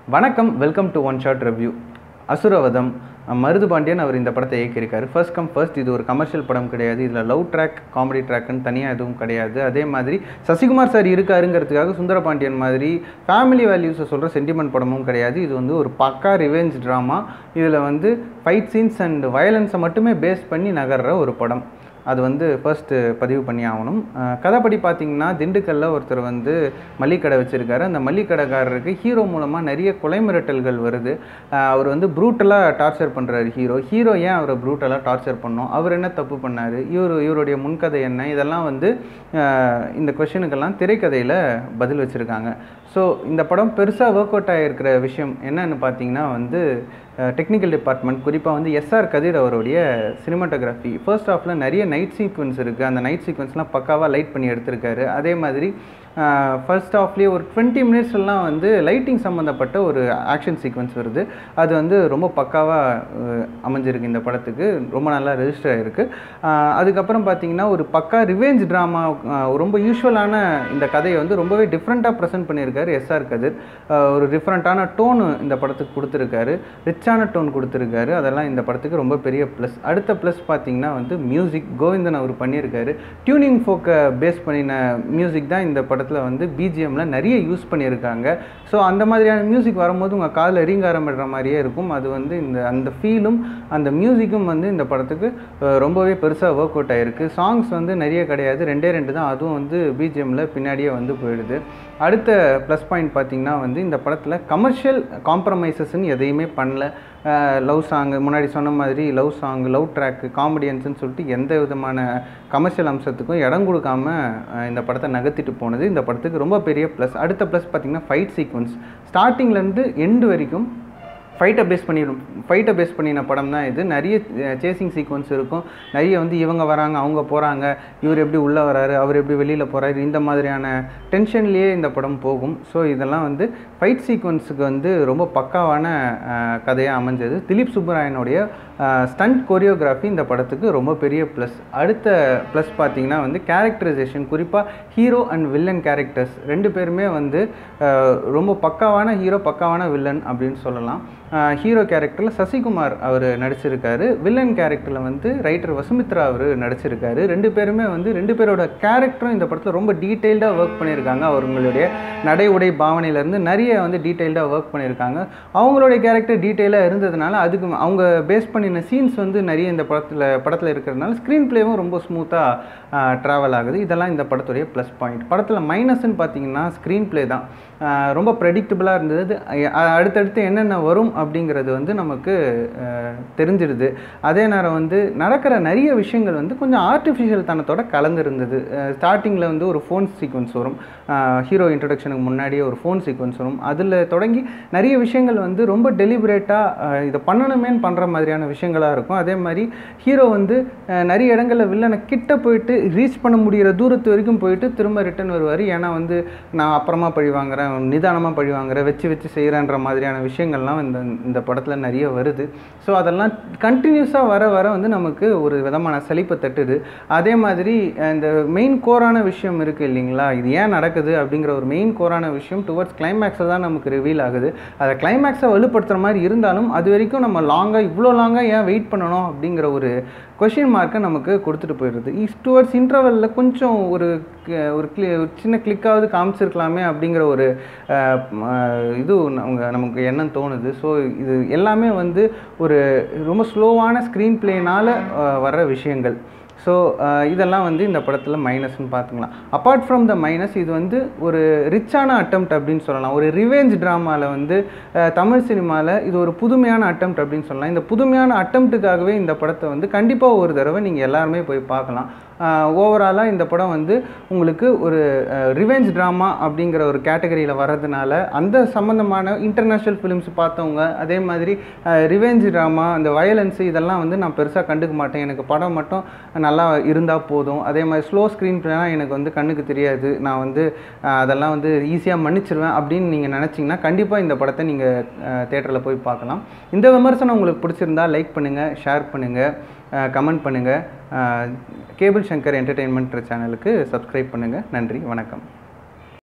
வணக்கம் welcome to one shot review Asuravadham Maruthu Pandiyan அவர் இந்த படத்தை இயக்கியிருக்காரு ஃபர்ஸ்ட் கம் ஃபர்ஸ்ட் இது ஒரு கமர்ஷியல் படம் கிடையாது இதில் லவ் ட்ராக் காமெடி ட்ராக்னு தனியாக எதுவும் கிடையாது அதே மாதிரி சசிகுமார் சார் இருக்காருங்கிறதுக்காக சுந்தர பாண்டியன் மாதிரி ஃபேமிலி வேல்யூஸை சொல்கிற சென்டிமெண்ட் படமும் கிடையாது இது வந்து ஒரு பக்கா ரிவெஞ்ச் ட்ராமா இதில் வந்து ஃபைட் சீன்ஸ் அண்ட் வயலன்ஸை மட்டுமே பேஸ் பண்ணி நகர்ற ஒரு படம் அது வந்து ஃபர்ஸ்ட்டு பதிவு பண்ணி ஆகணும் அஹ் கதைப்படி பார்த்தீங்கன்னா திண்டுக்கல்ல ஒருத்தர் வந்து மல்லிக்கடை வச்சுருக்காரு அந்த மல்லிக்கடைக்காரருக்கு ஹீரோ மூலமாக நிறைய கொலை மிரட்டல்கள் வருது அஹ் அவர் வந்து ப்ரூட்டலாக டார்ச்சர் பண்ணுறாரு ஹீரோ ஹீரோ ஏன் அவரை ப்ரூட்டலாக டார்ச்சர் பண்ணோம் அவர் என்ன தப்பு பண்ணார் இவர் இவருடைய முன்கதை என்ன இதெல்லாம் வந்து அஹ் இந்த கொஷினுக்கெல்லாம் திரைக்கதையில் பதில் வச்சுருக்காங்க ஸோ இந்த படம் பெருசாக ஒர்க் அவுட் ஆகிருக்கிற விஷயம் என்னன்னு பார்த்தீங்கன்னா வந்து டெக்னிக்கல் டிபார்ட்மெண்ட் குறிப்பாக வந்து எஸ்ஆர் கதிர் அவருடைய சினிமாட்டோகிராஃபி ஃபர்ஸ்ட் ஹாஃபில் நிறைய நைட் சீக்வன்ஸ் இருக்குது அந்த நைட் சீக்வன்ஸ்லாம் பக்காவாக லைட் பண்ணி எடுத்திருக்காரு அதே மாதிரி ஃபர்ஸ்ட் ஹாஃப்லேயே ஒரு டுவெண்ட்டி மினிட்ஸ்லாம் வந்து லைட்டிங் சம்மந்தப்பட்ட ஒரு ஆக்ஷன் சீக்வன்ஸ் வருது அது வந்து ரொம்ப பக்காவாக அமைஞ்சிருக்கு இந்த படத்துக்கு ரொம்ப நல்லா ரெஜிஸ்டர் ஆகிருக்கு அதுக்கப்புறம் பார்த்தீங்கன்னா ஒரு பக்கா ரிவெஞ்ச் ட்ராமா ரொம்ப யூஸ்வலான இந்த கதையை வந்து ரொம்பவே டிஃப்ரெண்ட்டாக ப்ரெசென்ட் பண்ணியிருக்காரு எஸ்ஆர் கதிர் அஹ் ஒரு டிஃப்ரெண்ட்டான டோனு இந்த படத்துக்கு கொடுத்துருக்காரு ரிச்சான டோன் கொடுத்துருக்காரு அதெல்லாம் இந்த படத்துக்கு ரொம்ப பெரிய ப்ளஸ் அடுத்த ப்ளஸ் பார்த்தீங்கன்னா வந்து மியூசிக் கோவிந்தன் அவர் பண்ணியிருக்காரு டியூனிங் ஃபோக்கை பேஸ் பண்ணின மியூசிக் தான் இந்த படத்தில் வந்து பிஜிஎம்ல நிறைய யூஸ் பண்ணியிருக்காங்க ஸோ அந்த மாதிரியான மியூசிக் வரும்போது உங்கள் காதில் ரீங்காரமிடுற மாதிரியே இருக்கும் அது வந்து இந்த அந்த ஃபீலும் அந்த மியூசிக்கும் வந்து இந்த படத்துக்கு அஹ், ரொம்பவே பெருசாக ஒர்க் அவுட் ஆகிருக்கு சாங்ஸ் வந்து நிறைய கிடையாது ரெண்டே ரெண்டு தான் அதுவும் வந்து பிஜிஎம்ல பின்னாடியே வந்து போயிடுது அடுத்த ப்ளஸ் பாயிண்ட் பார்த்தீங்கன்னா வந்து இந்த படத்தில் கமர்ஷியல் காம்ப்ரமைசஸ்ன்னு எதையுமே பண்ணல லவ் சாங் முன்னாடி சொன்ன மாதிரி லவ் சாங் லவ் ட்ராக்கு காமெடியன்ஸ்னு சொல்லிட்டு எந்த விதமான கமர்ஷியல் அம்சத்துக்கும் இடம் கொடுக்காம அஹ், இந்த படத்தை நகர்த்திட்டு போனது இந்த படத்துக்கு ரொம்ப பெரிய ப்ளஸ் அடுத்த ப்ளஸ் பார்த்தீங்கன்னா ஃபைட் சீக்வன்ஸ் ஸ்டார்டிங்லேருந்து எண்டு வரைக்கும் ஃபைட்டை பேஸ் பண்ணி ஃபைட்டை பேஸ் பண்ணின படம் தான் இது நிறைய சேசிங் சீக்வன்ஸ் இருக்கும் நிறைய வந்து இவங்க வராங்க அவங்க போகிறாங்க இவர் எப்படி உள்ளே வராரு அவர் எப்படி வெளியில் போகிறாரு இந்த மாதிரியான டென்ஷன்லேயே இந்த படம் போகும் ஸோ இதெல்லாம் வந்து ஃபைட் சீக்வன்ஸுக்கு வந்து ரொம்ப பக்காவான கதையாக அமைஞ்சது திலீப் சுப்பராயனுடைய ஸ்டண்ட் கொரியோகிராஃபி இந்த படத்துக்கு ரொம்ப பெரிய ப்ளஸ் அடுத்த ப்ளஸ் பார்த்தீங்கன்னா வந்து கேரக்டரைசேஷன் குறிப்பாக ஹீரோ அண்ட் வில்லன் கேரக்டர்ஸ் ரெண்டு பேருமே வந்து அஹ், ரொம்ப பக்காவான ஹீரோ பக்காவான வில்லன் அப்படின்னு சொல்லலாம் ஹீரோ கேரக்டரில் சசிகுமார் அவர் நடிச்சிருக்காரு வில்லன் கேரக்டரில் வந்து ரைட்டர் வசுமித்ரா அவர் நடிச்சிருக்காரு ரெண்டு பேருமே வந்து ரெண்டு பேரோட கேரக்டரும் இந்த படத்தில் ரொம்ப டீட்டெயில்டாக ஒர்க் பண்ணியிருக்காங்க அவங்களுடைய நடை உடை பாவனையிலேருந்து நிறைய வந்து டீட்டெயில்டாக ஒர்க் பண்ணியிருக்காங்க அவங்களுடைய கேரக்டர் டீட்டெயிலாக இருந்ததுனால அதுக்கு அவங்க பேஸ் பண்ணின சீன்ஸ் வந்து நிறைய இந்த படத்தில் படத்தில் இருக்கிறதுனால ஸ்க்ரீன் ப்ளேவும் ரொம்ப ஸ்மூத்தாக ட்ராவல் ஆகுது இதெல்லாம் இந்த படத்துடைய ப்ளஸ் பாயிண்ட் படத்தில் மைனஸ்ன்னு பார்த்தீங்கன்னா ஸ்க்ரீன் ப்ளே தான் ஆஹ் ரொம்ப ப்ரெடிக்டபுளாக இருந்தது அ- அடுத்தடுத்து என்னென்ன வரும் அப்படிங்கிறது வந்து நமக்கு ஆஹ் தெரிஞ்சிடுது அதே நேரம் வந்து நடக்கிற நிறைய விஷயங்கள் வந்து கொஞ்சம் ஆர்டிஃபிஷியல் தனத்தோட கலந்து இருந்தது ஸ்டார்டிங்கில் வந்து ஒரு ஃபோன் சீக்வன்ஸ் வரும் ஹீரோ இன்ட்ரடக்ஷனுக்கு முன்னாடியே ஒரு ஃபோன் சீக்வன்ஸ் வரும் அதில் தொடங்கி நிறைய விஷயங்கள் வந்து ரொம்ப டெலிபரேட்டாக இதை பண்ணணுமேன்னு பண்ணுற மாதிரியான விஷயங்களாக இருக்கும் அதே மாதிரி ஹீரோ வந்து ஆஹ் நிறைய இடங்களில் வில்லனை கிட்ட போயிட்டு ரீச் பண்ண முடிகிற தூரத்து வரைக்கும் போயிட்டு திரும்ப ரிட்டர்ன் வருவார் ஏன்னா வந்து நான் அப்புறமா பழி வாங்குறேன் நிதானமாக பழி வாங்குறேன் வச்சு வச்சு செய்கிறேன்ற மாதிரியான விஷயங்கள்லாம் இந்த இந்த படத்தில் நிறைய வருது ஸோ அதெல்லாம் கண்டினியூஸாக வர வர வந்து நமக்கு ஒரு விதமான சலிப்பை தட்டுது அதே மாதிரி அஹ், இந்த மெயின் கோரான விஷயம் இருக்குது இல்லைங்களா இது ஏன் நடக்குது அப்படிங்கிற ஒரு மெயின் கோரான விஷயம் டுவர்ட்ஸ் கிளைமேக்ஸில் தான் நமக்கு ரிவீல் ஆகுது அதை கிளைமேக்ஸை வலுப்படுத்துகிற மாதிரி இருந்தாலும் அது வரைக்கும் நம்ம லாங்காக இவ்வளோ லாங்காக ஏன் வெயிட் பண்ணணும் அப்படிங்கிற ஒரு கொஷின் மார்க்கை நமக்கு கொடுத்துட்டு போயிடுது இஸ் டுவர்ட்ஸ் இன்டர்வலில் கொஞ்சம் ஒரு க- ஒரு கிளி ஒரு சின்ன கிளிக்காவது காமிச்சிருக்கலாமே அப்படிங்கிற ஒரு அஹ், ம, இது அவங்க நமக்கு எண்ணம் தோணுது ஸோ இது எல்லாமே வந்து ஒரு ரொம்ப ஸ்லோவான ஸ்க்ரீன் பிளேனால் வர்ற விஷயங்கள் ஸோ இதெல்லாம் வந்து இந்த படத்தில் மைனஸ்னு பார்த்துக்கலாம் அப்பார்ட் ஃப்ரம் த மைனஸ் இது வந்து ஒரு ரிச்சான அட்டம்ப்ட் அப்படின்னு சொல்லலாம் ஒரு ரிவெஞ்ச் ட்ராமாவில் வந்து அஹ், தமிழ் சினிமாவில் இது ஒரு புதுமையான அட்டம்ப்ட் அப்படின்னு சொல்லலாம் இந்த புதுமையான அட்டம்ப்ட்டுக்காகவே இந்த படத்தை வந்து கண்டிப்பாக ஒரு தடவை நீங்கள் எல்லாருமே போய் பார்க்கலாம் ஓவராலாக இந்த படம் வந்து உங்களுக்கு ஒரு ரிவெஞ்ச் ட்ராமா அப்படிங்கிற ஒரு கேட்டகரியில் வர்றதுனால அந்த சம்மந்தமான இன்டர்நேஷ்னல் ஃபிலிம்ஸ் பார்த்தவங்க அதே மாதிரி ரிவெஞ்ச் ட்ராமா அந்த வயலன்ஸ் இதெல்லாம் வந்து நான் பெருசாக கண்டுக்க மாட்டேன் எனக்கு படம் மட்டும் நல்லா இருந்தால் போதும் அதே மாதிரி ஸ்லோ ஸ்க்ரீன் பிளேலாம் எனக்கு வந்து கண்ணுக்கு தெரியாது நான் வந்து அஹ், அதெல்லாம் வந்து ஈஸியாக மன்னிச்சிருவேன் அப்படின்னு நீங்கள் நினச்சிங்கன்னா கண்டிப்பாக இந்த படத்தை நீங்கள் தேட்டரில் போய் பார்க்கலாம் இந்த விமர்சனம் உங்களுக்கு பிடிச்சிருந்தா லைக் பண்ணுங்கள் ஷேர் பண்ணுங்கள் கமெண்ட் பண்ணுங்கள் கேபிள் சங்கர் என்டர்டெயின்மெண்ட் சேனலுக்கு சப்ஸ்கிரைப் பண்ணுங்கள் நன்றி வணக்கம்